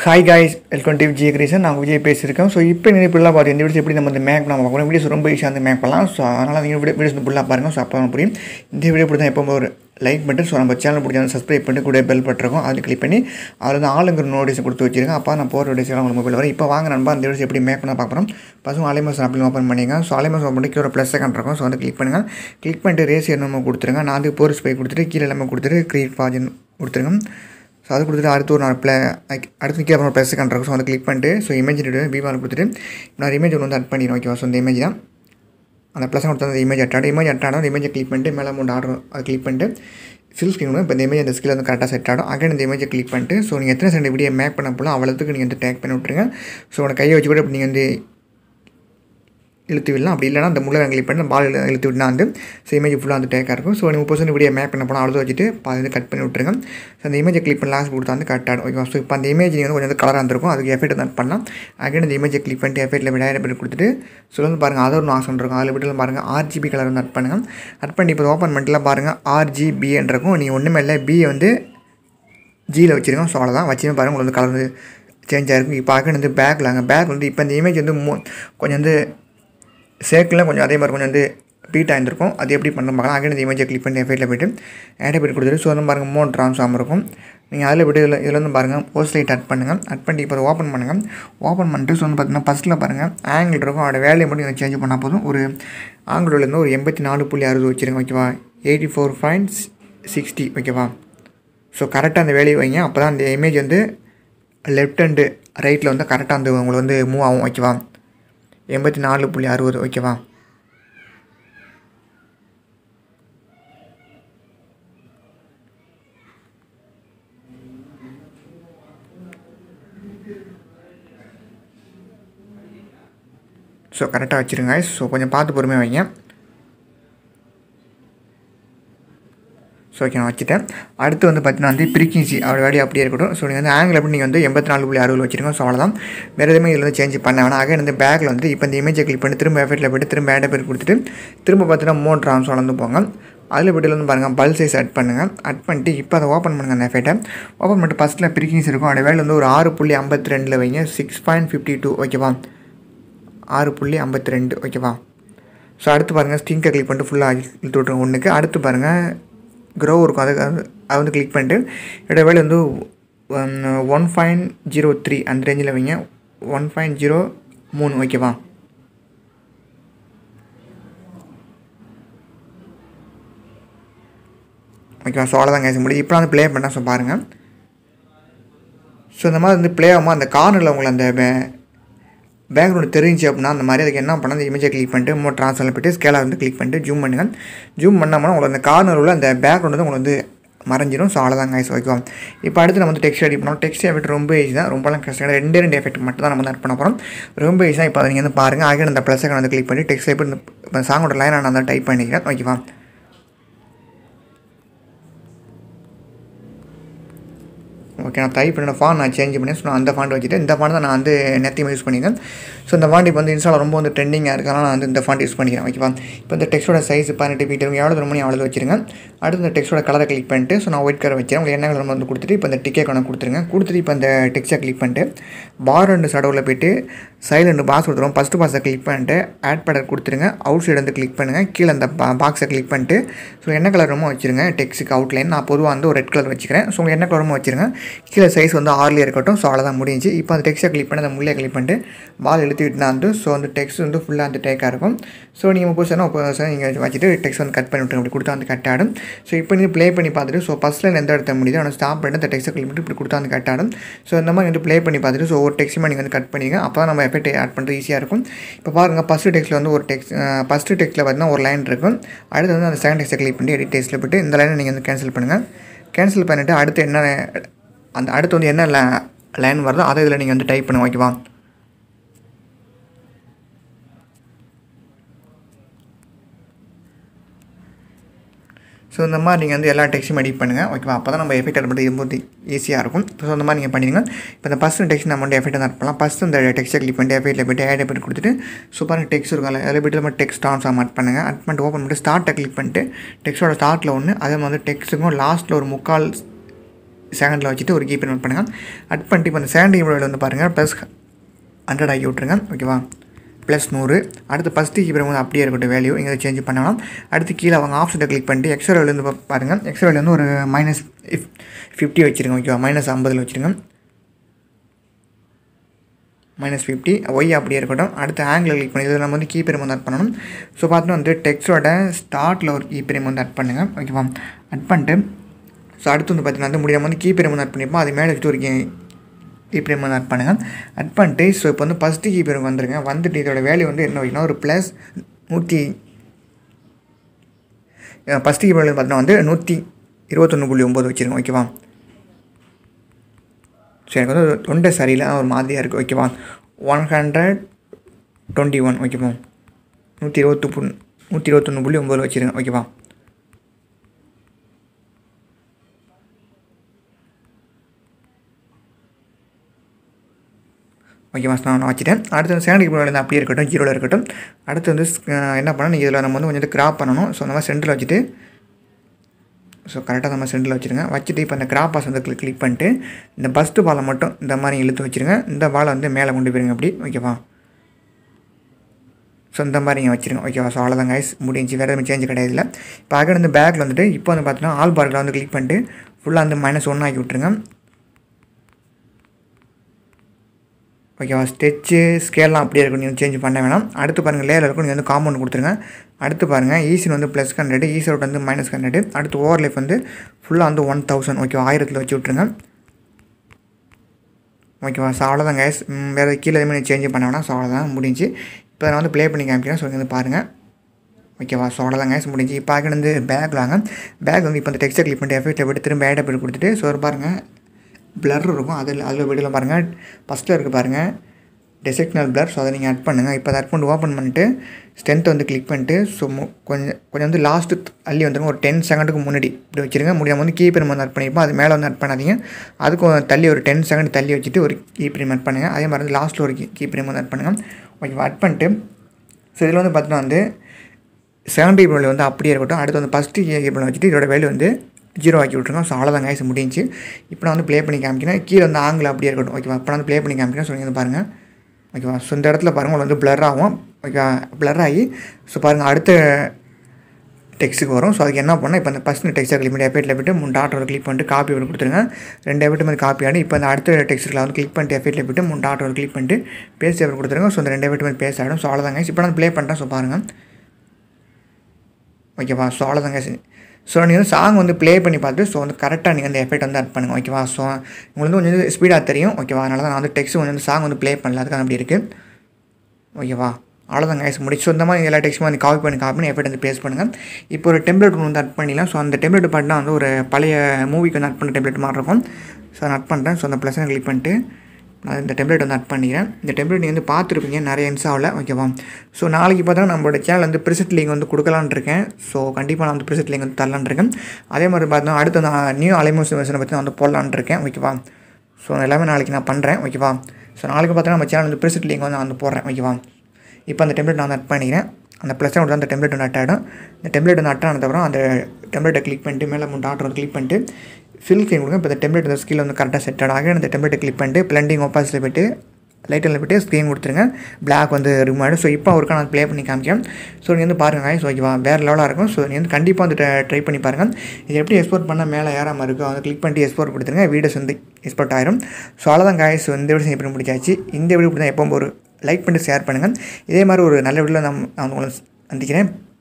hi guys welcome to Vijay கிரீசன் நான் விஜய் பேசியிருக்கேன் ஸோ இப்போ நீங்கள் இப்படிலாம் பார்த்து இந்த வீடியோஸ் எப்படி நம்ம வந்து மேக் பண்ண பார்க்கணும் வீடியோஸ் ரொம்ப ஈஸியாக வந்து மேக் பண்ணலாம் ஸோ அதனால் நீங்கள் வீடியோ வீடியோஸ் ஃபுல்லாக பாருங்கள் ஸோ அப்போ தான் புரியும் இந்த வீடியோ பிடிச்சா எப்போ ஒரு லைக் பண்ணிட்டு ஸோ நம்ம சேனல் பிடிச்சா சப்ஸ்கிரைப் பண்ணிட்டு கூட பெல் பட்டிருக்கோம் அதில் கிளிக் பண்ணி அதில் வந்து ஆளுங்கிற நோட்டீஸ் கொடுத்து வச்சிருக்கேன் அப்போ நான் போகிற வீடியோஸ் எல்லாம் உங்களுக்கு மொபைல் வரும் இப்போ வாங்க நண்பா அந்த வீடியோஸ் எப்படி மேக் பண்ண பார்க்குறோம் பசங்க அலைமஸ் அப்படி ஓப்பன் பண்ணிங்க ஸோ அலைமஸ் ஓப்பன் பண்ணி ஒரு ப்ளஸ் செகண்ட் இருக்கும் ஸோ வந்து கிளிக் பண்ணுங்கள் கிளிக் பண்ணிட்டு ரேஸ் என்னமோ கொடுத்துருங்க நான் வந்து போர் ஸ்பை கொடுத்துட்டு கீழே எல்லாமே கொடுத்துட்டு க்ரீட் பாஜன் கொடுத்துருங்க ஸோ அது கொடுத்துட்டு அடுத்து ஒரு நான் ப்ளே அடுத்து கீழே அப்புறம் ப்ளஸ் செகண்ட் இருக்கும் ஸோ அதை கிளிக் பண்ணிட்டு ஸோ இமேஜ் விவால் கொடுத்துட்டு நான் இமேஜ் ஒன்று வந்து அட் பண்ணிடுவேன் ஓகேவா ஸோ இந்த இமேஜ் தான் அந்த ப்ளஸ் கொடுத்து அந்த இமேஜ் அட்டாடும் இமேஜ் அட்டாடும் அந்த இமேஜை கிளிக் பண்ணிட்டு மேலே அமௌண்ட் ஆர்டர் அதை கிளிக் பண்ணிட்டு ஃபில் ஸ்க்ரீன் இப்போ இந்த இமேஜ் அந்த ஸ்கில் வந்து கரெக்டாக செட் ஆகும் அகைன் இந்த இமேஜை கிளிக் பண்ணிட்டு ஸோ நீங்கள் எத்தனை செகண்ட் வீடியோ மேக் பண்ண போல அவ்வளோத்துக்கு நீங்கள் வந்து டேக் பண்ணி விட்ருங்க ஸோ உங்களை கையை வச்சு கூட இப்படி நீங்கள் வந்து இழுத்து விடலாம் அப்படி இல்லைனா அந்த முள்ள கிளிக் பண்ணி பால் இழுத்து விட்டுனா வந்து ஸோ இமேஜ் ஃபுல்லாக வந்து டேக்காக இருக்கும் ஸோ நீங்கள் முப்பது வீடியோ மேக் பண்ண போனால் அழுது வச்சுட்டு பாதி வந்து கட் பண்ணி விட்ருங்க ஸோ அந்த இமேஜை கிளிக் பண்ணி லாஸ்ட் கொடுத்தா வந்து கட் ஆகும் ஓகேவா ஸோ இப்போ அந்த இமேஜ் நீங்கள் வந்து கொஞ்சம் வந்து கலராக இருந்திருக்கும் அதுக்கு எஃபெக்ட் தான் பண்ணலாம் அகைன் இந்த இமேஜை கிளிக் பண்ணிட்டு எஃபெக்ட்டில் விடாயிரம் பேர் கொடுத்துட்டு ஸோ வந்து பாருங்கள் அதர் ஒன்று ஆப்ஷன் இருக்கும் அதில் விட்டு பாருங்கள் ஆர்ஜிபி கலர் வந்து அட் பண்ணுங்கள் அட் பண்ணி இப்போ ஓப்பன் பண்ணிட்டுலாம் பாருங்கள் ஆர்ஜிபின்றக்கும் நீங்கள் ஒன்றுமே இல்லை பி வந்து ஜியில் வச்சுருக்கோம் ஸோ அவ்வளோதான் வச்சுன்னு பாருங்கள் உங்களுக்கு வந்து கலர் வந்து சேஞ்ச் ஆகிருக்கும் இப்போ அகைன் வந்து பேக்கில் அங்கே பேக் வந்து இப்போ இந்த இமேஜ் வந்து மூ கொஞ்சம் வந்து சேர்க்கில் கொஞ்சம் அதே மாதிரி கொஞ்சம் வந்து பீட் ஆகிருக்கும் அது எப்படி பண்ண பார்க்கலாம் அகைன் இந்த இமேஜை கிளிக் பண்ணி எஃபெக்ட்டில் போய்ட்டு ஆடை போய்ட்டு கொடுத்துட்டு ஸோ வந்து பாருங்கள் மோட் ட்ரான்ஸ்ஃபார்ம் இருக்கும் நீங்கள் அதில் விட்டு இதில் இதில் வந்து பாருங்கள் போஸ்ட் லைட் அட் பண்ணுங்கள் அட் பண்ணி இப்போ ஓப்பன் பண்ணுங்கள் ஓப்பன் பண்ணிட்டு ஸோ வந்து பார்த்தீங்கன்னா ஃபஸ்ட்டில் பாருங்கள் ஆங்கிள் இருக்கும் அதோட வேலையை மட்டும் நீங்கள் சேஞ்ச் பண்ணால் போதும் ஒரு ஆங்கிலேருந்து ஒரு எண்பத்தி நாலு புள்ளி அறுபது வச்சுருங்க ஓகேவா எயிட்டி ஃபோர் பாயிண்ட் சிக்ஸ்டி ஓகேவா ஸோ கரெக்டாக அந்த வேலையை வைங்க அப்போ தான் அந்த இமேஜ் வந்து லெஃப்ட் அண்டு ரைட்டில் வந்து கரெக்டாக அந்த உங்களுக்கு வந்து மூவ் ஆகும் ஓகேவா எண்பத்தி நாலு புள்ளி அறுபது ஓகேவா ஸோ கரெக்டாக வச்சுருங்க ஸோ கொஞ்சம் பார்த்து பொறுமையாக வைங்க ஸோ ஓகே நான் வச்சுட்டேன் அடுத்து வந்து பார்த்தீங்கன்னா வந்து பிரிக்கிங்சி அவரோட வேலையை அப்படியே இருக்கட்டும் ஸோ நீங்கள் வந்து ஆங்கிள் எப்படி நீங்கள் வந்து எண்பத்தி நாலு புள்ளி அறுபது வச்சிருக்கோம் ஸோ அவ்வளோதான் வேறு எதுவுமே இதில் வந்து சேஞ்ச் பண்ண வேணாம் ஆக இந்த பேக்கில் வந்து இப்போ இந்த இமேஜை கிளிக் பண்ணி திரும்ப எஃபெக்ட்டில் போய்ட்டு திரும்ப ஆடை பேர் கொடுத்துட்டு திரும்ப பார்த்தீங்கன்னா மோட் ட்ரான்ஸ் வளர்ந்து போங்க அதில் போய்ட்டு வந்து பாருங்கள் பல் சைஸ் அட் பண்ணுங்கள் அட் பண்ணிட்டு இப்போ அதை ஓப்பன் பண்ணுங்கள் அந்த எஃபெக்ட்டை ஓப்பன் பண்ணிட்டு ஃபஸ்ட்டில் பிரிக்கிங்ஸ் இருக்கும் அதோட வேலை வந்து ஒரு ஆறு புள்ளி ஐம்பத்தி ரெண்டில் வைங்க சிக்ஸ் பாயிண்ட் ஃபிஃப்டி டூ ஓகேவா ஆறு புள்ளி ஐம்பத்தி ரெண்டு ஓகேவா ஸோ அடுத்து பாருங்கள் ஸ்டிங்கை கிளிக் பண்ணிட்டு ஃபுல்லாக இழுத்து விட்ருங்க ஒன்றுக்கு அடுத்து பாருங்கள் க்ரோ இருக்கும் அதுக்கு அதை வந்து கிளிக் பண்ணிட்டு என்னோடய வேலை வந்து ஒன் பாயிண்ட் ஜீரோ த்ரீ அந்த ரேஞ்சில் வைங்க ஒன் பாயிண்ட் ஜீரோ மூணு ஓகேவா ஓகேவா ஸோ அவ்வளோதான் கேஸ் முடியும் இப்போ வந்து ப்ளே பண்ணால் ஸோ பாருங்கள் ஸோ இந்த மாதிரி வந்து ப்ளே ஆகாமல் அந்த கார்னரில் உங்களை அந்த பேக்ரவுண்ட் தெரிஞ்சு அப்படின்னா அந்த மாதிரி அதுக்கு என்ன பண்ணால் அந்த இமேஜை கிளிக் பண்ணிட்டு மோ ட்ரான்ஸ்ஃபரில் போய்ட்டு ஸ்கேலாக வந்து கிளிக் பண்ணிட்டு ஜூம் பண்ணுங்கள் ஜூம் பண்ணாமல் உங்களுக்கு அந்த கார்னர் உள்ள அந்த பேக்ரவுண்ட் வந்து உங்களுக்கு வந்து மறைஞ்சிடும் ஸோ அவ்வளோதான் கைஸ் ஓகேவா இப்போ அடுத்து நம்ம வந்து டெக்ஸ்ட் எடிட் பண்ணோம் டெக்ஸ்ட் எஃபெக்ட் ரொம்ப ஈஸி தான் ரொம்பலாம் கஷ்டம் ரெண்டே ரெண்டு எஃபெக்ட் மட்டும் தான் நம்ம வந்து ஆட் பண்ண போகிறோம் ரொம்ப ஈஸியாக இப்போ அதை நீங்கள் வந்து பாருங்கள் ஆகிய அந்த ப்ளஸ் வந்து கிளிக் பண்ணி டெக்ஸ்ட் இப்போ இப்போ சாங்கோட லைன் நான் வந்து டைப் பண்ணிக்கிறேன் ஓகேவா ஓகே நான் டைப் பண்ண ஃபான் நான் சேஞ்ச் பண்ணேன் ஸோ நான் அந்த ஃபாண்ட் வச்சுட்டு இந்த ஃபாண்ட் தான் நான் வந்து நேற்றையும் யூஸ் பண்ணியிருந்தேன் ஸோ இந்த ஃபாண்ட் இப்போ வந்து இன்ஸ்டால் ரொம்ப வந்து ட்ரெண்டிங்காக இருக்கனால நான் வந்து இந்த ஃபாண்ட் யூஸ் பண்ணிக்கிறேன் ஓகேவா இப்போ இந்த டெக்ஸ்டோட சைஸ் பதினெட்டு ஃபீட் இருக்கும் எவ்வளோ தூரம் அவ்வளோ வச்சுருங்க அடுத்து இந்த டெக்ஸ்டோட கலரை கிளிக் பண்ணிட்டு ஸோ நான் ஒயிட் கலர் வச்சுருக்கேன் உங்களுக்கு என்ன கலர் வந்து கொடுத்துட்டு இப்போ இந்த டிக்கே கணக்கு கொடுத்துருங்க கொடுத்துட்டு இப்போ இந்த டெக்ஸ்ட்டை கிளிக் பண்ணிட்டு பார் ரெண்டு சடவில் போய்ட்டு சைடு ரெண்டு பாக்ஸ் கொடுத்துருவோம் ஃபஸ்ட்டு பாக்ஸை கிளிக் பண்ணிட்டு ஆட் பேடர் கொடுத்துருங்க அவுட் சைடு வந்து கிளிக் பண்ணுங்கள் கீழே அந்த பாக்ஸை கிளிக் பண்ணிட்டு ஸோ என்ன கலர் ரொம்ப வச்சுருங்க டெக்ஸ்ட்டுக்கு அவுட்லைன் நான் பொதுவாக வந்து ஒரு ரெட் கலர் வச்சுக்கிறேன் ஸோ உங்களுக்கு என்ன கலருமோ வச்சுருங்க கீழே சைஸ் வந்து ஆறுலேயே இருக்கட்டும் ஸோ அவ்வளோதான் முடிஞ்சு இப்போ அந்த டெக்ஸ்ட்டை கிளிக் பண்ணி அந்த முள்ளே கிளிக் பண்ணிட்டு பால் எழுத்துக்கிட்டு வந்து ஸோ அந்த டெக்ஸ்ட் வந்து ஃபுல்லாக அந்த டேக்காக இருக்கும் ஸோ நீங்கள் முப்பது சதம் முப்பது சதம் நீங்கள் வச்சுட்டு டெக்ஸ்ட் வந்து கட் பண்ணி விட்டுருங்க அப்படி கொடுத்தா வந்து கட் ஆடும் ஸோ இப்போ நீங்கள் ப்ளே பண்ணி பார்த்துட்டு ஸோ ஃபஸ்ட்டில் எந்த இடத்த முடியுது ஆனால் ஸ்டாப் பண்ணிட்டு அந்த டெக்ஸ்ட்டை கிளிக் பண்ணிட்டு இப்படி கொடுத்தா வந்து கட் ஆடும் ஸோ இந்த மாதிரி வந்து ப்ளே பண்ணி பார்த்துட்டு ஸோ ஒரு டெக்ஸ்ட்டுமே நீங்கள் வந்து கட் பண்ணிங்க அப்போ தான் நம்ம எஃபெக்ட் ஆட் பண்ணுறது ஈஸியாக இருக்கும் இப்போ பாருங்கள் ஃபஸ்ட்டு டெக்ஸ்ட்டில் வந்து ஒரு டெக்ஸ்ட் ஃபஸ்ட்டு டெக்ஸ்ட்டில் பார்த்தீங்கன்னா ஒரு லைன் இருக்கும் அடுத்து வந்து அந்த செகண்ட் டெக்ஸ்ட்டை கிளிக் பண்ணி எடிட் டெக்ஸ்ட்டில் போய்ட்டு இந்த லைனை நீங்கள் வந்து கேன்சல் பண்ணுங்கள் கேன்சல் பண்ணிவிட்டு அடுத்து என்ன அந்த அடுத்து வந்து என்ன லைன் வருதோ அதை இதில் நீங்கள் வந்து டைப் பண்ணுங்க ஓகேவா ஸோ இந்த மாதிரி நீங்கள் வந்து எல்லா டெக்ஸ்ட்டும் எடிட் பண்ணுங்கள் ஓகேவா அப்போ தான் நம்ம எஃபெக்ட் ஆட் பண்ணுறது ரொம்ப ஈஸியாக இருக்கும் ஸோ அந்த மாதிரி நீங்கள் பண்ணிடுங்க இப்போ இந்த ஃபஸ்ட்டு டெக்ஸ்ட் நம்ம வந்து எஃபெக்ட் ஆட் பண்ணலாம் ஃபஸ்ட்டு இந்த டெக்ஸ்ட்டை கிளிக் பண்ணிட்டு எஃபெக்ட்டில் போய்ட்டு ஆட் எஃபெக்ட் கொடுத்துட்டு சூப்பராக டெக்ஸ்ட் இருக்கும்ல அதில் போய்ட்டு நம்ம டெக்ஸ்ட் ட்ரான்ஸ்ஃபார்ம் ஆட் பண்ணுங்கள் அட் பண்ணிட்டு ஓப்பன் பண்ணிட்டு ஸ்டார்ட்டை கிளிக் பண்ணிட்டு டெக்ஸ்ட்டோட ஸ்டார்ட்டில் ஒன்று அதே மாதிரி டெக்ஸ்ட்டுக்கும் லாஸ்ட்டில் ஒரு முக்கால் செகண்டில் வச்சுட்டு ஒரு கீப்பர் நோட் பண்ணுங்கள் அட் பண்ணிட்டு இப்போ அந்த செகண்ட் கீப்பர் வந்து பாருங்கள் ப்ளஸ் ஹண்ட்ரட் ஆக்கி விட்ருங்க ஓகேவா ப்ளஸ் நூறு அடுத்து ஃபஸ்ட்டு கீப்பர் வந்து அப்படியே இருக்கட்டும் வேல்யூ இங்கே சேஞ்ச் பண்ணலாம் அடுத்து கீழே அவங்க ஆப்ஷனை கிளிக் பண்ணிட்டு எக்ஸ்ட்ரா வேல்யூ வந்து பாருங்கள் எக்ஸ்ட்ரா வேல்யூ வந்து ஒரு மைனஸ் ஃபிஃப்டி வச்சுருங்க ஓகேவா மைனஸ் ஐம்பதில் வச்சுருங்க மைனஸ் ஃபிஃப்டி ஒய் அப்படியே இருக்கட்டும் அடுத்து ஆங்கிள் கிளிக் பண்ணி இதில் நம்ம வந்து கீப்பர் வந்து அட் பண்ணணும் ஸோ பார்த்தோன்னா வந்து டெக்ஸ்டோட ஸ்டார்ட்டில் ஒரு கீப்பர் வந்து அட் பண்ணுங்கள் ஓகேவா அட் பண்ணிட்டு ஸோ அடுத்து வந்து பார்த்தீங்கன்னா வந்து முடியாமல் வந்து கீப்பர் வந்து அட் பண்ணியிருப்போம் அது மேலே வச்சுட்டு ஒரு கீப்பர் வந்து அட் பண்ணுங்கள் அட் பண்ணிட்டு ஸோ இப்போ வந்து ஃபஸ்ட்டு கீப்பர் வந்துருங்க வந்துட்டு இதோட வேல்யூ வந்து என்ன வைக்கணும் ஒரு ப்ளஸ் நூற்றி ஃபஸ்ட்டு கீப்பர் பார்த்தீங்கன்னா வந்து நூற்றி இருபத்தொன்று புள்ளி ஒம்பது வச்சுருங்க ஓகேவா ஸோ எனக்கு வந்து தொண்டை சரியில்லை ஒரு மாதிரியாக இருக்குது ஓகேவா ஒன் ஹண்ட்ரட் டுவெண்ட்டி ஒன் ஓகேவா நூற்றி இருபத்து புண் நூற்றி இருபத்தொன்று புள்ளி ஒம்பது வச்சுருங்க ஓகேவா ஓகேவா நான் வச்சுட்டேன் அடுத்து வந்து செகண்ட் கீப்பர் வந்து அப்படியே இருக்கட்டும் ஜீரோவில் இருக்கட்டும் அடுத்து வந்து என்ன பண்ணால் நீங்கள் இதில் நம்ம வந்து கொஞ்சம் கிராப் பண்ணணும் ஸோ அந்த மாதிரி சென்டரில் வச்சுட்டு ஸோ கரெக்டாக நம்ம சென்டரில் வச்சுருங்க வச்சுட்டு இப்போ இந்த கிராப் பாஸ் வந்து கிளிக் கிளிக் பண்ணிட்டு இந்த ஃபஸ்ட்டு பாலை மட்டும் இந்த மாதிரி இழுத்து வச்சுருங்க இந்த பாலை வந்து மேலே கொண்டு போயிருங்க அப்படி ஓகேவா ஸோ இந்த மாதிரி நீங்கள் வச்சுருங்க ஓகேவா ஸோ அவ்வளோதான் கைஸ் முடிஞ்சு வேறு எதுவும் சேஞ்ச் கிடையாது இல்லை இப்போ அங்கே வந்து பேக்கில் வந்துட்டு இப்போ வந்து பார்த்தீங்கன்னா ஆல் பார்க்கில் வந்து கிளிக் பண்ணிட்டு ஃபுல்லாக வந்து மைனஸ் ஒன்று ஆக்கி விட்ருங்க ஓகேவா ஸ்டெச்சு ஸ்கேல்லாம் அப்படியே இருக்கும் நீங்கள் சேஞ்ச் பண்ண வேணாம் அடுத்து பாருங்கள் லேயர் இருக்கும் நீங்கள் வந்து காம்பவுண்ட் கொடுத்துருங்க அடுத்து பாருங்கள் ஈஸின் வந்து ப்ளஸ் ஹண்ட்ரட் ஈஸி அவுட் வந்து மைனஸ் ஹண்ட்ரட் அடுத்து ஓவர் லைஃப் வந்து ஃபுல்லாக வந்து ஒன் தௌசண்ட் ஓகேவா ஆயிரத்தில் வச்சு விட்ருங்க ஓகேவா ஸோ அவ்வளோதான் கேஸ் வேறு கீழே எதுவுமே சேஞ்ச் பண்ண வேணாம் ஸோ அவ்வளோதான் முடிஞ்சு இப்போ நான் வந்து ப்ளே பண்ணி காமிக்கிறேன் ஸோ வந்து பாருங்கள் ஓகேவா ஸோ அவ்வளோதான் கேஸ் முடிஞ்சு இப்போ அங்கே வந்து பேக் வாங்க பேக் வந்து இப்போ இந்த டெக்ஸ்டை கிளிக் பண்ணிட்டு எஃபெக்ட்டை விட்டு திரும்ப ஆட் பண்ணி கொடுத்துட்டு ஸோ பாருங்கள் பிளர் இருக்கும் அதில் அதில் வீடியோவில் பாருங்கள் ஃபஸ்ட்டில் இருக்குது பாருங்கள் டெசெக்னல் பிளர் ஸோ அதை நீங்கள் அட் பண்ணுங்கள் இப்போ அதை அட் பண்ணி ஓப்பன் பண்ணிட்டு ஸ்ட்ரென்த் வந்து கிளிக் பண்ணிட்டு ஸோ கொஞ்சம் கொஞ்சம் வந்து லாஸ்ட்டு அள்ளி வந்துருங்க ஒரு டென் செகண்டுக்கு முன்னாடி இப்படி வச்சுருங்க முடியாமல் வந்து கீப்பர் வந்து அட் பண்ணியிருப்போம் அது மேலே வந்து அட் பண்ணாதீங்க அதுக்கும் தள்ளி ஒரு டென் செகண்ட் தள்ளி வச்சுட்டு ஒரு கீப்பர் அட் பண்ணுங்கள் அதே மாதிரி வந்து லாஸ்ட்டில் ஒரு கீப்பர் வந்து அட் பண்ணுங்கள் ஓகே அட் பண்ணிட்டு ஸோ இதில் வந்து பார்த்தீங்கன்னா வந்து செவன் பீபிள் வந்து அப்படியே இருக்கட்டும் அடுத்து வந்து ஃபஸ்ட்டு கீப்பர் வச்சுட்டு இதோட வேல்யூ வந்து ஜீரோ ஆக்கி விட்ருங்க ஸோ அவ்வளோதான் கைஸ் முடிஞ்சு இப்போ நான் வந்து ப்ளே பண்ணி காமிக்கிறேன் கீழே வந்து ஆங்கிள் அப்படியே இருக்கட்டும் ஓகேவா இப்போ நான் வந்து ப்ளே பண்ணி காமிக்கிறேன் ஸோ நீங்கள் பாருங்கள் ஓகேவா ஸோ இந்த இடத்துல பாருங்கள் உங்களுக்கு வந்து பிளர் ஆகும் ஓகே பிளர் ஆகி ஸோ பாருங்கள் அடுத்த டெக்ஸ்ட்டுக்கு வரும் ஸோ அதுக்கு என்ன பண்ணால் இப்போ இந்த ஃபஸ்ட் டெக்ஸ்ட்டை கிளிக் பண்ணி எஃபெக்ட்டில் போய்ட்டு மூணு டாட்டோட கிளிக் பண்ணிட்டு காப்பி விட்டு கொடுத்துருங்க ரெண்டு எஃபெக்ட் மாதிரி காப்பி ஆடி இப்போ இந்த அடுத்த டெக்ஸ்ட்டில் வந்து கிளிக் பண்ணிட்டு எஃபெக்ட்டில் போய்ட்டு மூணு டாட்டோட கிளிக் பண்ணிட்டு பேஸ்ட் எஃபெக்ட் கொடுத்துருங்க ஸோ இந்த ரெண்டு எஃபெக்ட் மாதிரி பேஸ் ஆகிடும் ஸோ அவ்வளோதாங்க இப்போ நான் ப்ளே பண்ணுறேன் ஸோ பாருங்கள் ஓகேவா ஸோ அவ்வளோதாங்க ஸோ நீங்கள் வந்து சாங் வந்து ப்ளே பண்ணி பார்த்து ஸோ வந்து கரெக்டாக நீங்கள் அந்த எஃபெக்ட் வந்து அட் பண்ணுங்கள் ஓகேவா ஸோ உங்களுக்கு வந்து கொஞ்சம் ஸ்பீடாக தெரியும் ஓகேவா அதனால தான் நான் வந்து டெக்ஸ்ட் கொஞ்சம் வந்து சாங் வந்து ப்ளே பண்ணல அதுக்காக அப்படி இருக்குது ஓகேவா அவ்வளோதான் கைஸ் முடிச்சு ஸோ இந்த மாதிரி எல்லா டெக்ஸ்ட்டும் வந்து காப்பி பண்ணி காப்பி பண்ணி எஃபெக்ட் வந்து பேஸ் பண்ணுங்கள் இப்போ ஒரு டெம்ப்ளேட் வந்து அட் பண்ணிடலாம் ஸோ அந்த டெம்ப்ளேட் பார்த்தா வந்து ஒரு பழைய மூவிக்கு வந்து அட் பண்ண டெம்ப்ளேட் மாதிரி இருக்கும் ஸோ நான் அட் பண்ணுறேன் ஸோ அந்த ப்ளஸை கிளிக் பண்ணிட்டு நான் இந்த டெம்ப்ளேட் வந்து அட் பண்ணிக்கிறேன் இந்த டெம்ப்ளேட் நீங்கள் வந்து பார்த்துருப்பீங்க நிறைய இன்ஸ்டாவில் ஓகேவா ஸோ நாளைக்கு பார்த்தா நம்மளோட சேனல் வந்து ப்ரிசெட் லிங்க் வந்து கொடுக்கலான்னு இருக்கேன் ஸோ கண்டிப்பாக நான் வந்து ப்ரிசெட் லிங்க் வந்து தரலான்னு இருக்கேன் அதே மாதிரி பார்த்தா அடுத்த நான் நியூ அலைமோஸ் வெர்ஷனை பற்றி நான் வந்து போடலான்னு இருக்கேன் ஓகேவா ஸோ எல்லாமே நாளைக்கு நான் பண்ணுறேன் ஓகேவா ஸோ நாளைக்கு பார்த்தா நம்ம சேனல் வந்து ப்ரிசெட் லிங்க் வந்து நான் வந்து போடுறேன் ஓகேவா இப்போ அந்த டெம்ப்ளேட் நான் வந்து அட் பண்ணிக்கிறேன் அந்த ப்ளஸ் வந்து அந்த டெம்ப்ளேட் வந்து அட் ஆகிடும் இந்த டெம்ப்ளேட் வந்து அட் ஆனதுக்கப்புறம் அந்த டெம்ப்ளேட்டை கிளிக் பண்ணிட்டு மேலே மூணு டாட்டர் வந்து கிளிக் பண்ணிட்டு ஃபில் ஸ்க்ரீன் கொடுங்க இப்போ இந்த டெம்ப்ளேட் இந்த ஸ்கில் வந்து கரெக்டாக செட் ஆகும் அந்த டெம்ப்ளேட்டை கிளிக் பண்ணிட்டு பிளண்டிங் ஒப்பாஸில் போய்ட்டு லைட்டில் போய்ட்டு ஸ்க்ரீன் கொடுத்துருங்க பிளாக் வந்து ரிமூவ் ஆகிடும் ஸோ இப்போ ஒருக்கா நான் ப்ளே பண்ணி காமிக்கிறேன் ஸோ நீங்கள் வந்து பாருங்கள் ஸோ ஓகேவா வேறு லெவலாக இருக்கும் ஸோ நீங்கள் வந்து கண்டிப்பாக வந்து ட்ரை பண்ணி பாருங்கள் இது எப்படி எக்ஸ்போர்ட் பண்ணால் மேலே ஏறாமல் இருக்கும் அதை கிளிக் பண்ணிட்டு எக்ஸ்போர்ட் கொடுத்துருங்க வீடியோஸ் வந்து எக்ஸ்போர்ட் ஆயிரும் ஸோ அவ்வளோதான் காய்ஸ் இந்த வீடியோ எப்படி முடிச்சாச்சு இந்த வீடியோ இப்படி தான் எப்போ ஒரு லைக் பண்ணிட்டு ஷேர் பண்ணுங்கள் இதே மாதிரி ஒரு நல்ல வீடியோவில் நான் நான் உங்களை சந்திக்கிறேன்